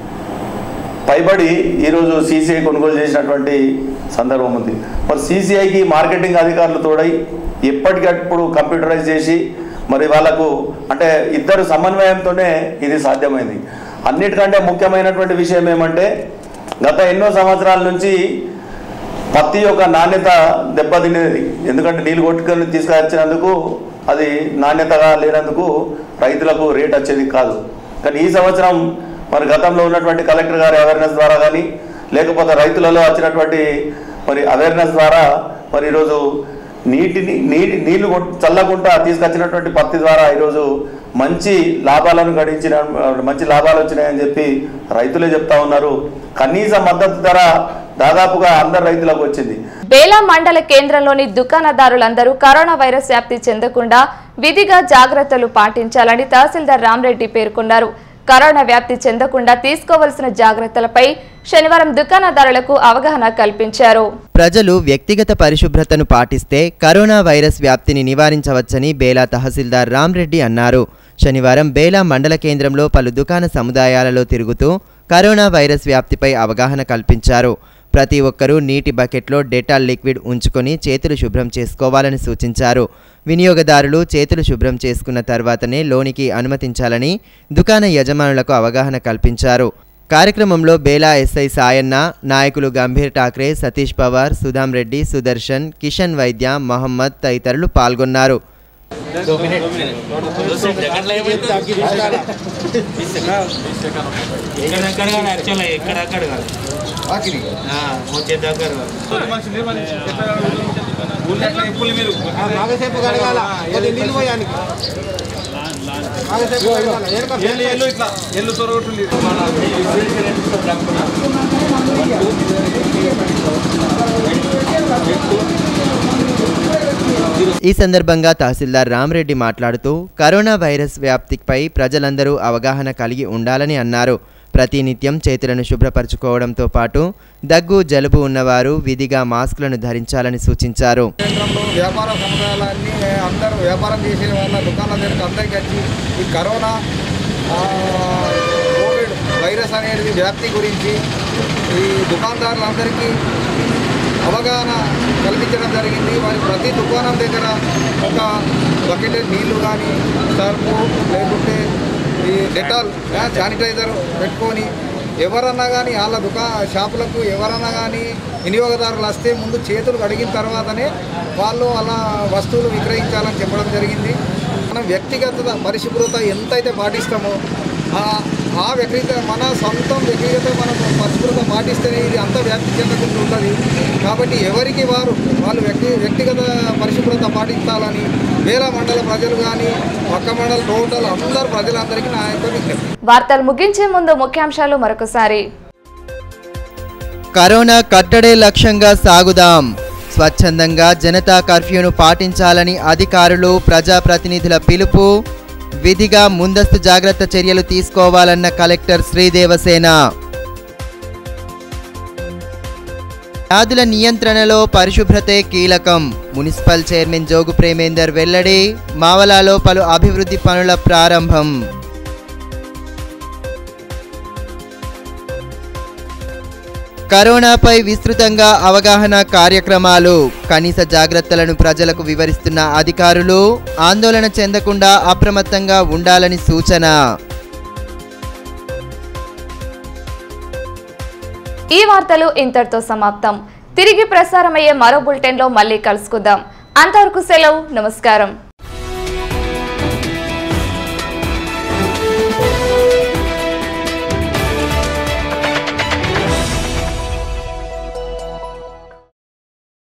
పైబడి ఈరోజు సీసీఐ కొనుగోలు చేసినటువంటి సందర్భం ఉంది మరి సీసీఐకి మార్కెటింగ్ అధికారులు తోడై ఎప్పటికప్పుడు కంప్యూటరైజ్ చేసి మరి వాళ్ళకు అంటే ఇద్దరు సమన్వయంతోనే ఇది సాధ్యమైంది అన్నిటికంటే ముఖ్యమైనటువంటి విషయం ఏమంటే గత ఎన్నో సంవత్సరాల నుంచి పత్తి యొక్క నాణ్యత దెబ్బతినేది ఎందుకంటే నీళ్ళు కొట్టుకొని తీసుకొచ్చినందుకు అది నాణ్యతగా లేనందుకు రైతులకు రేట్ వచ్చేది కాదు కానీ ఈ సంవత్సరం మరి గతంలో ఉన్నటువంటి కలెక్టర్ గారి అవేర్నెస్ ద్వారా కానీ లేకపోతే రైతులలో వచ్చినటువంటి మరి అవేర్నెస్ ద్వారా మరి ఈరోజు నీటిని నీటి నీళ్లు కొట్- చల్లకుండా తీసుకొచ్చినటువంటి పత్తి ద్వారా ఈరోజు మంచి లాభాలను గడించిన మంచి లాభాలు వచ్చినాయని చెప్పి రైతులే చెప్తా ఉన్నారు కనీస మద్దతు ధర దాదాపుగా అందరు రైతులకు వచ్చింది బేలా మండల కేంద్రంలోని దుకాణదారులందరూ కరోనా వైరస్ వ్యాప్తి చెందకుండా విధిగా జాగ్రత్తలు పాటించాలని తహసీల్దార్ రామరెడ్డి పేర్కొన్నారు కరోనా వ్యాప్తి చెందకుండా తీసుకోవలసిన జాగ్రత్తలపై శనివారం దుకాణదారులకు అవగాహన కల్పించారు ప్రజలు వ్యక్తిగత పరిశుభ్రతను పాటిస్తే కరోనా వైరస్ వ్యాప్తిని నివారించవచ్చని బేలా తహసీల్దార్ రామ్రెడ్డి అన్నారు శనివారం బేలా మండల కేంద్రంలో పలు దుకాణ సముదాయాలలో తిరుగుతూ కరోనా వైరస్ వ్యాప్తిపై అవగాహన కల్పించారు ప్రతి ఒక్కరూ నీటి బకెట్లో డెటాల్ లిక్విడ్ ఉంచుకొని చేతులు శుభ్రం చేసుకోవాలని సూచించారు వినియోగదారులు చేతులు శుభ్రం చేసుకున్న తర్వాతనే లోనికి అనుమతించాలని దుకాణ యజమానులకు అవగాహన కల్పించారు కార్యక్రమంలో బేలా ఎస్ఐ సాయన్న నాయకులు గంభీర్ ఠాక్రే సతీష్ పవార్ సుధాం రెడ్డి సుదర్శన్ కిషన్ వైద్య మహమ్మద్ తదితరులు పాల్గొన్నారు ఎక్కడెక్కడ వచ్చే దగ్గర బాగాసేపు కడగాల కొద్దిగా నీళ్ళు పోయానికి బాగాసేపు కడగాల ఎల్లు ఎల్లు ఇట్లా ఎల్లు తొరగొట్టుంది ఈ సందర్భంగా తహసీల్దార్ రామరెడ్డి మాట్లాడుతూ కరోనా వైరస్ వ్యాప్తిపై ప్రజలందరూ అవగాహన కలిగి ఉండాలని అన్నారు ప్రతినిత్యం చేతులను శుభ్రపరచుకోవడంతో పాటు దగ్గు జలుబు ఉన్నవారు విధిగా మాస్కులను ధరించాలని సూచించారు కేంద్రంలో వ్యాపార సముదాయాలన్నీ అందరూ వ్యాపారం చేసే వాళ్ళ దుకాణాల దగ్గరికి అందరికీ వచ్చి ఈ కరోనా ఆ, కోవిడ్ వైరస్ అనేది వ్యాప్తి గురించి ఈ దుకాణదారులందరికీ అవగాహన కల్పించడం జరిగింది వారి ప్రతి దుకాణం దగ్గర ఒక బకెట్ నీళ్లు కానీ సర్పు లేకుంటే ఈ డెటాల్ ఆ, శానిటైజర్ పెట్టుకొని ఎవరన్నా కానీ వాళ్ళ దుకా షాపులకు ఎవరన్నా కానీ వినియోగదారులు వస్తే ముందు చేతులు కడిగిన తర్వాతనే వాళ్ళు అలా వస్తువులు విక్రయించాలని చెప్పడం జరిగింది మనం వ్యక్తిగత పరిశుభ్రత ఎంతైతే పాటిస్తామో ఆ- ఆ వ్యక్తిగత మన సొంతం వ్యక్తిగత మనం పరిశుభ్రత పాటిస్తేనే ఇది అంత వ్యాప్తి చెందకుండా ఉంటుంది కాబట్టి ఎవరికి వారు వాళ్ళు వ్యక్తి వ్యక్తిగత పరిశుభ్రత పాటించాలని వేల మండల ప్రజలు కానీ పక్క మండల టోటల్ అందరు ప్రజలందరికీ నా యొక్క విజ్ఞప్తి వార్తలు ముగించే ముందు ముఖ్యాంశాలు మరొకసారి కరోనా కట్టడే లక్ష్యంగా సాగుదాం స్వచ్ఛందంగా జనతా కర్ఫ్యూను పాటించాలని అధికారులు ప్రజాప్రతినిధుల పిలుపు విధిగా ముందస్తు జాగ్రత్త చర్యలు తీసుకోవాలన్న కలెక్టర్ శ్రీదేవసేన వ్యాధుల నియంత్రణలో పరిశుభ్రతే కీలకం మున్సిపల్ చైర్మన్ జోగు ప్రేమేందర్ వెల్లడి మావలాలో పలు అభివృద్ధి పనుల ప్రారంభం కరోనాపై విస్తృతంగా అవగాహన కార్యక్రమాలు కనీస జాగ్రత్తలను ప్రజలకు వివరిస్తున్న అధికారులు ఆందోళన చెందకుండా అప్రమత్తంగా ఉండాలని సూచన ఈ వార్తలు ఇంతటితో సమాప్తం తిరిగి ప్రసారమయ్యే మరో బులెటిన్లో మళ్ళీ కలుసుకుందాం అంతవరకు సెలవు నమస్కారం